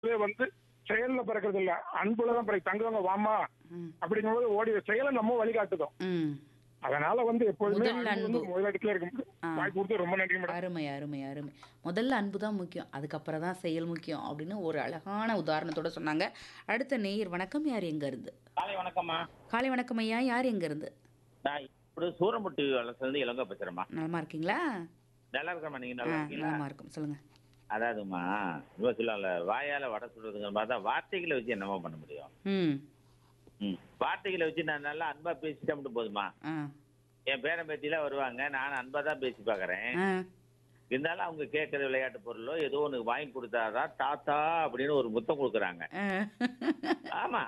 இதுவே வந்து செயல்ல பிறக்கிறது இல்ல அன்புலதான் பிறகு தங்குவாங்க வாமா ம். அப்படிங்கும்போது ஓடி செயலை நம்ம வழிகாட்டுதோம் ம் அதனால வந்து எப்பொழுதுமே முதல் அன்பு வந்து அன்பு. முதலிடத்துல இருக்கு ஆ. வாய்ப்பு கொடுத்து ரொம்ப நன்றி மேடம் அருமை அருமை அருமை முதல்ல அன்பு தான் முக்கியம் அதுக்கப்புறம் தான் செயல் முக்கியம் அப்படின்னு ஒரு அழகான உதாரணத்தோட சொன்னாங்க அடுத்த நேயர் வணக்கம் யார் எங்க இருந்து காலை வணக்கம்மா காலை வணக்கம் ஐயா யார் எங்க இருந்து நான் இப்படி சூரமுட்டி வளர்த்துலேருந்து இளங்க பேசுறேம்மா நலமா இருக்கீங்களா நல்லா இருக்கேம்மா நீங்க ஆ நல்லா இருக்கீங்களா நலமா இருக்கும் சொல்லுங்க அதாவதுமா இவன் சொல்லல வாயால வடை சுடுறதுங்கிற மாதிரி தான் வார்த்தைகளை வச்சு என்னமா பண்ண முடியும் ம் ம் வார்த்தைகளை வச்சு நான் நல்லா அன்பா பேசிட்டா மட்டும் போதுமா ஆ என் பேரன் பேத்திலாம் வருவாங்க நான் அன்பா தான் பேசி பார்க்கறேன் ஆ இருந்தாலும் அவங்க கேட்குற விளையாட்டு பொருளோ ஏதோ ஒன்று வாங்கி கொடுத்தாதான் தாத்தா அப்படின்னு ஒரு முத்தம் கொடுக்குறாங்க ஆ. ஆமா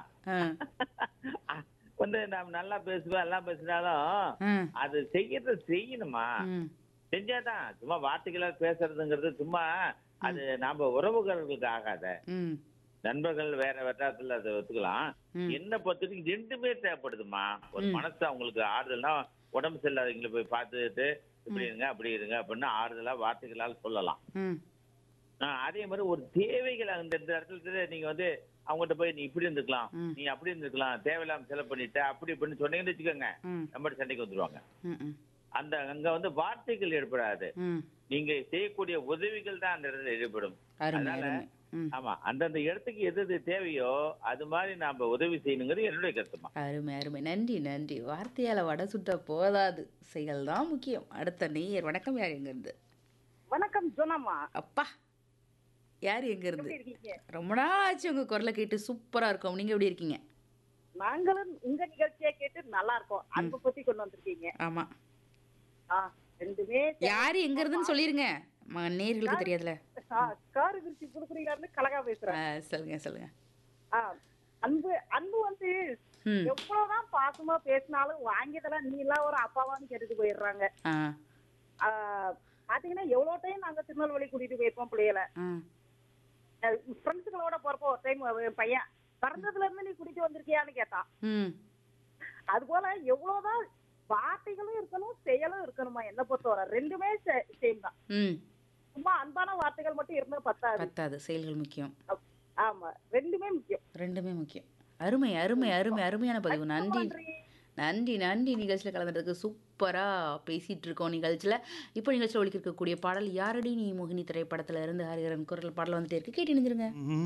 ஆ. வந்து நான் நல்லா பேசுவேன் எல்லாம் பேசினாலும் ஆ. அது செய்யறது செய்யணுமா ம். செஞ்சாதான் சும்மா வார்த்தைகளால் பேசுறதுங்கிறது சும்மா அது நாம உறவுகளுக்கு ஆகாத ம். நண்பர்கள் வேற வட்டாரத்துல அதை ஒத்துக்கலாம் ம். என்ன பொறுத்தவரைக்கும் ரெண்டுமே தேவைப்படுதுமா ஒரு ம். மனசு அவங்களுக்கு ஆறுதல்னா உடம்பு சரியில்லாதவங்களை போய் பார்த்துட்டு இப்படி இருங்க அப்படி இருங்க அப்படின்னு ஆறுதலா வார்த்தைகளால் சொல்லலாம் ம். ஆஹ் அதே மாதிரி ஒரு தேவைகள் அந்த இந்த இடத்துல நீங்க வந்து அவங்ககிட்ட போய் நீ இப்படி இருந்துக்கலாம் ம். நீ அப்படி இருந்துக்கலாம் தேவையில்லாம செலவு பண்ணிட்ட அப்படி இப்படின்னு சொன்னீங்கன்னு வச்சுக்கோங்க ம். நம்ம சண்டைக்கு வந்துருவாங்க ம். ம். அந்த அங்க வந்து வார்த்தைகள் ஏற்படாது ம். நீங்க செய்யக்கூடிய உதவிகள் தான் அந்த இடத்துல ஈடுபடும் அருமை அதனால அருமை ம். ஆமா அந்தந்த இடத்துக்கு எது எது தேவையோ அது மாதிரி நாம உதவி செய்யணுங்கிறது என்னுடைய கருத்துமா அருமை அருமை நன்றி நன்றி வார்த்தையால வடை சுட்ட போதாது செயல் தான் முக்கியம் அடுத்த நேயர் வணக்கம் யார் எங்க இருந்து வணக்கம் ஜோனம்மா அப்பா யார் எங்க இருந்து எப்படி இருக்கீங்க ரொம்ப நாள் ஆச்சு உங்க குரலை கேட்டு சூப்பரா இருக்கும் நீங்க எப்படி இருக்கீங்க நாங்களும் உங்க நிகழ்ச்சியை கேட்டு நல்லா இருக்கோம் அன்பு பத்தி கொண்டு வந்திருக்கீங்க ஆமா ஆ, ரெண்டுமே சே- யாரு எங்க இருந்துன்னு சொல்லிருங்க ம- நேயர்களுக்கு தெரியாதுல ஆ, காரு விரிச்சு புதுக்குடியில கலகா பேசுறேன் ஆ, சொல்லுங்க சொல்லுங்க ஆ, அன்பு அன்பு வந்து ம் எவ்வளவுதான் பாசமா பேசினாலும் வாங்கியதெல்லாம் நீ எல்லாம் ஒரு அப்பாவான்னு கேட்டுட்டு போயிடுறாங்க ஆ ஆ, பாத்தீங்கன்னா எவ்வளவு டைம் நாங்க திருநெல்வேலி கூட்டிட்டு போயிருப்போம் பிள்ளைகளை ஆ ஃப்ரெண்ட்ஸுகளோட போறப்போ ஒரு டைம் பையன் பிறந்ததுல இருந்து நீ கூட்டிட்டு வந்திருக்கியான்னு கேட்டான் ம் அது போல எவ்வளவுதான் வார்த்தைகளும் இருக்கணும் செயலும் இருக்கணுமா என்ன பொறுத்தவரை ரெண்டுமே சேம் தான் ம் சும்மா அன்பான வார்த்தைகள் மட்டும் இருந்தா பத்தாது பத்தாது செயல்கள் முக்கியம் ஆமா ரெண்டுமே முக்கியம் ரெண்டுமே முக்கியம் அருமை அருமை அருமை அருமையான பதிவு நன்றி நன்றி. நன்றி நன்றி நிகழ்ச்சியில் கலந்துறதுக்கு சூப்பராக பேசிகிட்டு இருக்கோம் நிகழ்ச்சியில் இப்போ நிகழ்ச்சியில் ஒழிக்க இருக்கக்கூடிய பாடல் யாரடி நீ மோகினி திரைப்படத்தில் இருந்து ஹரிஹரன் குரல் பாடல் வந்துட்டே இருக்கு கேட்டு இணைஞ்சிருங்க